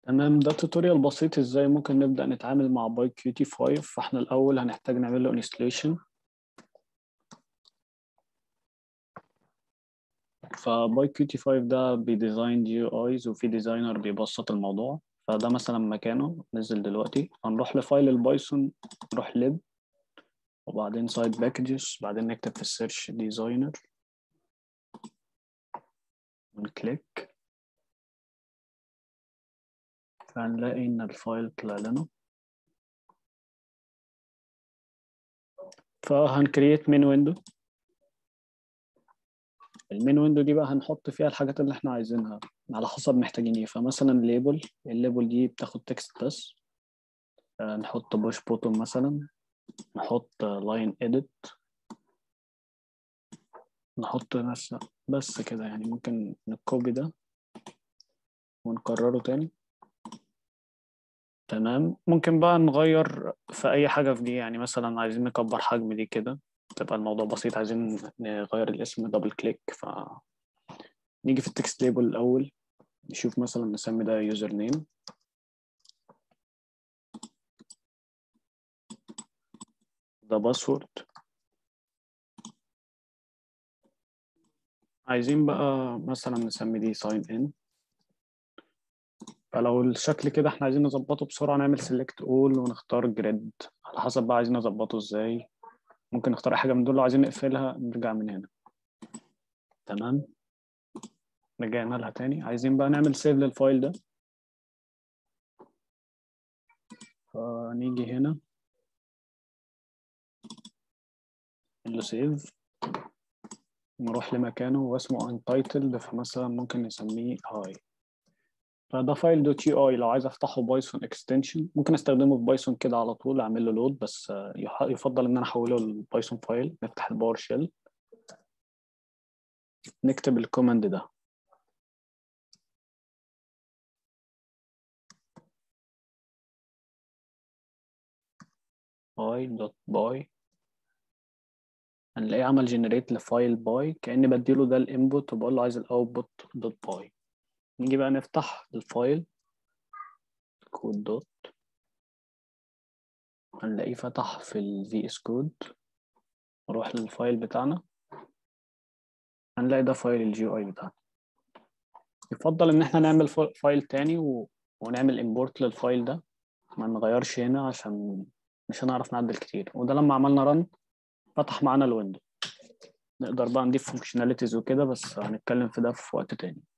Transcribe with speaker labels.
Speaker 1: تمام ده توتوريال بسيط ازاي ممكن نبدأ نتعامل مع باي كيو تي 5 فاحنا الأول هنحتاج نعمل له انستليشن فباي كيو تي 5 ده بيديزاين جي ايز وفي ديزاينر بيبسط الموضوع فده مثلا مكانه نزل دلوقتي هنروح لفايل البايثون نروح لب وبعدين سايد باكجز بعدين نكتب في السيرش ديزاينر ونكليك فهنلاقي إن الفايل طلع لنا فهنكريت مين ويندو المين ويندو دي بقى هنحط فيها الحاجات اللي احنا عايزينها على حسب محتاجين ايه فمثلا ليبل الليبل دي بتاخد تكست بس آه، نحط بوش بوتون مثلا نحط لاين اديت نحط بس بس كده يعني ممكن نكوبي ده ونكرره تاني تمام ممكن بقى نغير في أي حاجة في دي يعني مثلا عايزين نكبر حجم دي كده تبقى الموضوع بسيط عايزين نغير الاسم دبل كليك ف نيجي في التكست ليبل الأول نشوف مثلا نسمي ده يوزر نيم ده باسورد عايزين بقى مثلا نسمي دي ساين ان فلو الشكل كده احنا عايزين نظبطه بسرعة نعمل سيلكت اول ونختار جريد على حسب بقى عايزين نظبطه ازاي ممكن نختار اي حاجة من دول لو عايزين نقفلها نرجع من هنا تمام رجعنا لها تاني عايزين بقى نعمل سيف للفايل ده فنيجي هنا نقول له سيف نروح لمكانه واسمه untitled فمثلا ممكن نسميه هاي فده فايل دوت يو اي لو عايز افتحه بايثون اكستنشن ممكن استخدمه في بايثون كده على طول اعمل له لود بس آه، يح- يفضل ان انا احوله لبايثون فايل نفتح الباور شيل نكتب الكوماند ده باي دوت باي هنلاقيه عمل جنريت لفايل باي كأني بديله ده الانبوت وبقول له عايز الاوتبوت دوت باي نيجي بقى نفتح الفايل كود دوت هنلاقيه فتح في ال VS كود نروح للفايل بتاعنا هنلاقي ده فايل الجي اي بتاعنا يفضل ان احنا نعمل فا- فايل تاني و... ونعمل امبورت للفايل ده ما نغيرش هنا عشان مش هنعرف نعدل كتير وده لما عملنا رن فتح معانا الويندو نقدر بقى نضيف فانكشناليتيز وكده بس هنتكلم في ده في وقت تاني